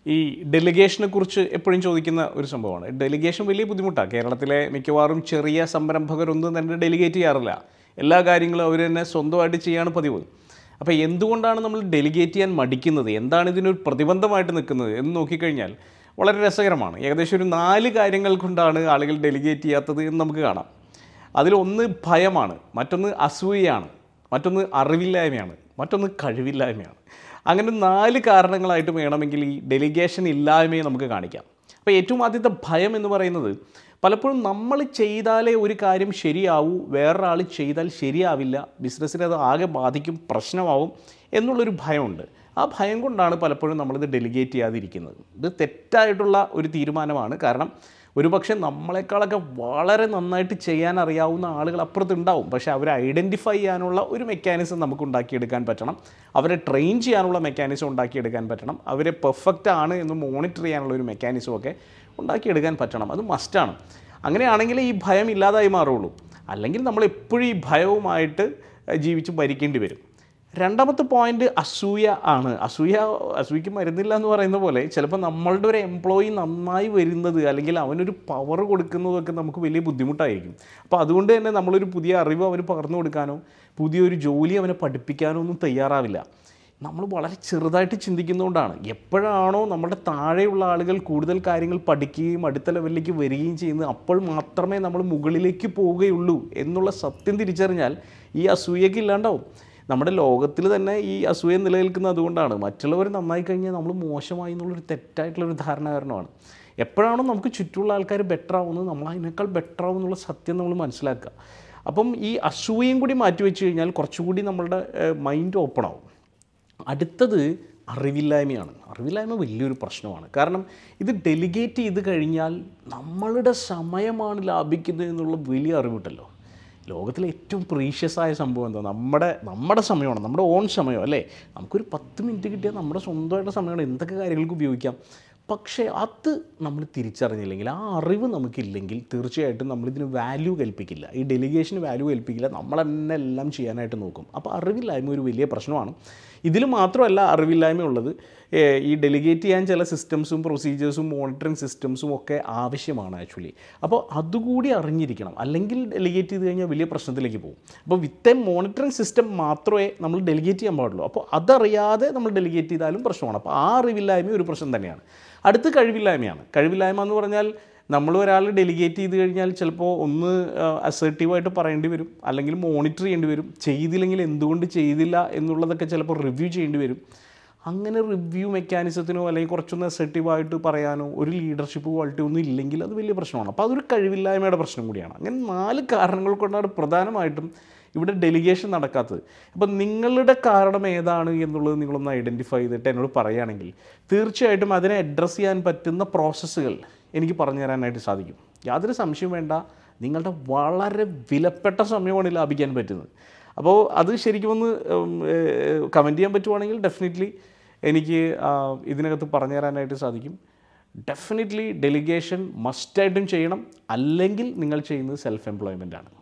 ഈ ഡെലിഗേഷനെ കുറിച്ച് എപ്പോഴും ചോദിക്കുന്ന ഒരു സംഭവമാണ് ഡെലിഗേഷൻ വലിയ ബുദ്ധിമുട്ടാണ് കേരളത്തിലെ മിക്കവാറും ചെറിയ സംരംഭകരൊന്നും തന്നെ ഡെലിഗേറ്റ് ചെയ്യാറില്ല എല്ലാ കാര്യങ്ങളും അവർ തന്നെ സ്വന്തമായിട്ട് ചെയ്യാണ് പതിവ് അപ്പോൾ എന്തുകൊണ്ടാണ് നമ്മൾ ഡെലിഗേറ്റ് ചെയ്യാൻ മടിക്കുന്നത് എന്താണ് ഇതിനൊരു പ്രതിബന്ധമായിട്ട് നിൽക്കുന്നത് എന്ന് നോക്കിക്കഴിഞ്ഞാൽ വളരെ രസകരമാണ് ഏകദേശം ഒരു നാല് കാര്യങ്ങൾ കൊണ്ടാണ് ആളുകൾ ഡെലിഗേറ്റ് ചെയ്യാത്തത് എന്ന് നമുക്ക് കാണാം അതിലൊന്ന് ഭയമാണ് മറ്റൊന്ന് അസൂയയാണ് മറ്റൊന്ന് അറിവില്ലായ്മയാണ് മറ്റൊന്ന് കഴിവില്ലായ്മയാണ് അങ്ങനെ നാല് കാരണങ്ങളായിട്ട് വേണമെങ്കിൽ ഈ ഡെലിഗേഷൻ ഇല്ലായ്മയെ നമുക്ക് കാണിക്കാം അപ്പോൾ ഏറ്റവും ആദ്യത്തെ ഭയം എന്ന് പറയുന്നത് പലപ്പോഴും നമ്മൾ ചെയ്താലേ ഒരു കാര്യം ശരിയാവൂ വേറൊരാൾ ചെയ്താൽ ശരിയാവില്ല ബിസിനസ്സിനെ അത് ആകെ ബാധിക്കും പ്രശ്നമാവും എന്നുള്ളൊരു ഭയമുണ്ട് ആ ഭയം കൊണ്ടാണ് പലപ്പോഴും നമ്മളിത് ഡെലിഗേറ്റ് ചെയ്യാതിരിക്കുന്നത് ഇത് തെറ്റായിട്ടുള്ള ഒരു തീരുമാനമാണ് കാരണം ഒരുപക്ഷെ നമ്മളെക്കാളൊക്കെ വളരെ നന്നായിട്ട് ചെയ്യാൻ അറിയാവുന്ന ആളുകൾ അപ്പുറത്തുണ്ടാവും പക്ഷേ അവരെ ഐഡൻറ്റിഫൈ ചെയ്യാനുള്ള ഒരു മെക്കാനിസം നമുക്ക് ഉണ്ടാക്കിയെടുക്കാൻ പറ്റണം അവരെ ട്രെയിൻ ചെയ്യാനുള്ള മെക്കാനിസം ഉണ്ടാക്കിയെടുക്കാൻ പറ്റണം അവരെ പെർഫെക്റ്റ് ആണ് എന്ന് മോണിറ്റർ ചെയ്യാനുള്ള ഒരു മെക്കാനിസം ഒക്കെ ഉണ്ടാക്കിയെടുക്കാൻ പറ്റണം അത് മസ്റ്റാണ് അങ്ങനെയാണെങ്കിൽ ഈ ഭയം ഇല്ലാതായി മാറുള്ളൂ അല്ലെങ്കിൽ നമ്മൾ എപ്പോഴും ഈ ഭയവുമായിട്ട് ജീവിച്ച് ഭരിക്കേണ്ടി വരും രണ്ടാമത്തെ പോയിന്റ് അസൂയ ആണ് അസൂയ അസൂയക്ക് മരുന്നില്ല എന്ന് പറയുന്ന പോലെ ചിലപ്പോൾ നമ്മളുടെ ഒരു എംപ്ലോയി നന്നായി വരുന്നത് അല്ലെങ്കിൽ അവനൊരു പവർ കൊടുക്കുന്നതൊക്കെ നമുക്ക് വലിയ ബുദ്ധിമുട്ടായിരിക്കും അപ്പോൾ അതുകൊണ്ട് തന്നെ നമ്മളൊരു പുതിയ അറിവ് അവന് പകർന്നു കൊടുക്കാനോ പുതിയൊരു ജോലി അവനെ പഠിപ്പിക്കാനോ ഒന്നും തയ്യാറാവില്ല നമ്മൾ വളരെ ചെറുതായിട്ട് ചിന്തിക്കുന്നതുകൊണ്ടാണ് എപ്പോഴാണോ നമ്മുടെ താഴെയുള്ള ആളുകൾ കൂടുതൽ കാര്യങ്ങൾ പഠിക്കുകയും അടുത്ത ലെവലിലേക്ക് വരികയും ചെയ്യുന്നത് അപ്പോൾ മാത്രമേ നമ്മൾ മുകളിലേക്ക് പോവുകയുള്ളൂ എന്നുള്ള സത്യം തിരിച്ചറിഞ്ഞാൽ ഈ അസൂയൊക്കെ ഇല്ലാണ്ടാവും നമ്മുടെ ലോകത്തിൽ തന്നെ ഈ അസൂയ നിലനിൽക്കുന്നത് അതുകൊണ്ടാണ് മറ്റുള്ളവർ നന്നായി കഴിഞ്ഞാൽ നമ്മൾ മോശമായി എന്നുള്ളൊരു തെറ്റായിട്ടുള്ളൊരു ധാരണ കാരണമാണ് എപ്പോഴാണോ നമുക്ക് ചുറ്റുമുള്ള ആൾക്കാർ ബെറ്റർ ആവുന്നത് നമ്മൾ അതിനേക്കാൾ ബെറ്റർ ആവും എന്നുള്ള സത്യം നമ്മൾ മനസ്സിലാക്കുക അപ്പം ഈ അസൂയയും കൂടി മാറ്റി വെച്ച് കഴിഞ്ഞാൽ കുറച്ചുകൂടി നമ്മളുടെ മൈൻഡ് ഓപ്പൺ ആവും അടുത്തത് അറിവില്ലായ്മയാണ് അറിവില്ലായ്മ വലിയൊരു പ്രശ്നമാണ് കാരണം ഇത് ഡെലിഗേറ്റ് ചെയ്ത് കഴിഞ്ഞാൽ നമ്മളുടെ സമയമാണ് ലാഭിക്കുന്നത് എന്നുള്ള വലിയ അറിവിട്ടല്ലോ ലോകത്തിലെ ഏറ്റവും പ്രീഷ്യസ് ആയ സംഭവം എന്താ നമ്മുടെ നമ്മുടെ സമയമാണ് നമ്മുടെ ഓൺ സമയം അല്ലേ നമുക്കൊരു പത്ത് മിനിറ്റ് കിട്ടിയാൽ നമ്മുടെ സ്വന്തമായിട്ട് സമയമാണ് എന്തൊക്കെ കാര്യങ്ങൾക്ക് ഉപയോഗിക്കാം പക്ഷേ അത് നമ്മൾ തിരിച്ചറിഞ്ഞില്ലെങ്കിൽ ആ അറിവ് നമുക്കില്ലെങ്കിൽ തീർച്ചയായിട്ടും നമ്മളിതിന് വാല്യൂ കൽപ്പിക്കില്ല ഈ ഡെലിഗേഷന് വാല്യൂ കൽപ്പിക്കില്ല നമ്മൾ തന്നെ എല്ലാം ചെയ്യാനായിട്ട് നോക്കും അപ്പോൾ അറിവില്ലായ്മ ഒരു വലിയ പ്രശ്നമാണ് ഇതിൽ മാത്രമല്ല അറിവില്ലായ്മ ഉള്ളത് ഏഹ് ഈ ഡെലിഗേറ്റ് ചെയ്യാൻ ചില സിസ്റ്റംസും പ്രൊസീജിയേഴ്സും മോണിറ്ററിങ് സിസ്റ്റംസും ഒക്കെ ആവശ്യമാണ് ആക്ച്വലി അപ്പോൾ അതുകൂടി അറിഞ്ഞിരിക്കണം അല്ലെങ്കിൽ ഡെലിഗേറ്റ് ചെയ്ത് കഴിഞ്ഞാൽ വലിയ പ്രശ്നത്തിലേക്ക് പോകും അപ്പോൾ വിത്ത് എ മോണിറ്ററിങ് സിസ്റ്റം മാത്രമേ നമ്മൾ ഡെലിഗേറ്റ് ചെയ്യാൻ പാടുള്ളൂ അപ്പോൾ അതറിയാതെ നമ്മൾ ഡെലിഗേറ്റ് ചെയ്താലും പ്രശ്നമാണ് അപ്പോൾ ആ അറിവില്ലായ്മ ഒരു പ്രശ്നം തന്നെയാണ് അടുത്ത് കഴിവില്ലായ്മയാണ് കഴിവില്ലായ്മ എന്ന് പറഞ്ഞാൽ നമ്മൾ ഒരാൾ ഡെലിഗേറ്റ് ചെയ്ത് കഴിഞ്ഞാൽ ചിലപ്പോൾ ഒന്ന് അസേർട്ടീവായിട്ട് പറയേണ്ടി വരും അല്ലെങ്കിൽ മോണിറ്റർ ചെയ്യേണ്ടി വരും ചെയ്തില്ലെങ്കിൽ എന്തുകൊണ്ട് ചെയ്തില്ല എന്നുള്ളതൊക്കെ ചിലപ്പോൾ റിവ്യൂ ചെയ്യേണ്ടി വരും അങ്ങനെ റിവ്യൂ മെക്കാനിസത്തിനോ അല്ലെങ്കിൽ കുറച്ചൊന്ന് അസർട്ടീവായിട്ട് പറയാനോ ഒരു ലീഡർഷിപ്പ് ക്വാളിറ്റി ഒന്നും ഇല്ലെങ്കിൽ അത് വലിയ പ്രശ്നമാണ് അപ്പോൾ അതൊരു കഴിവില്ലായ്മയുടെ പ്രശ്നം കൂടിയാണ് അങ്ങനെ നാല് കാരണങ്ങൾ കൊണ്ടാണ് പ്രധാനമായിട്ടും ഇവിടെ ഡെലിഗേഷൻ നടക്കാത്തത് അപ്പം നിങ്ങളുടെ കാരണം ഏതാണ് എന്നുള്ളത് നിങ്ങളൊന്ന് ഐഡൻറ്റിഫൈ ചെയ്തിട്ട് എന്നോട് പറയുകയാണെങ്കിൽ തീർച്ചയായിട്ടും അതിനെ അഡ്രസ്സ് ചെയ്യാൻ പറ്റുന്ന പ്രോസസ്സുകൾ എനിക്ക് പറഞ്ഞു തരാനായിട്ട് സാധിക്കും യാതൊരു സംശയവും വേണ്ട നിങ്ങളുടെ വളരെ വിലപ്പെട്ട സമയമാണ് ലാഭിക്കാൻ പറ്റുന്നത് അപ്പോൾ അത് ശരിക്കും ഒന്ന് കമൻറ്റ് ചെയ്യാൻ പറ്റുവാണെങ്കിൽ ഡെഫിനറ്റ്ലി എനിക്ക് ആ, ഇതിനകത്ത് പറഞ്ഞു തരാനായിട്ട് സാധിക്കും ഡെഫിനറ്റ്ലി ഡെലിഗേഷൻ മസ്റ്റായിട്ടും ചെയ്യണം അല്ലെങ്കിൽ നിങ്ങൾ ചെയ്യുന്നത് സെൽഫ് എംപ്ലോയ്മെൻ്റ് ആണ്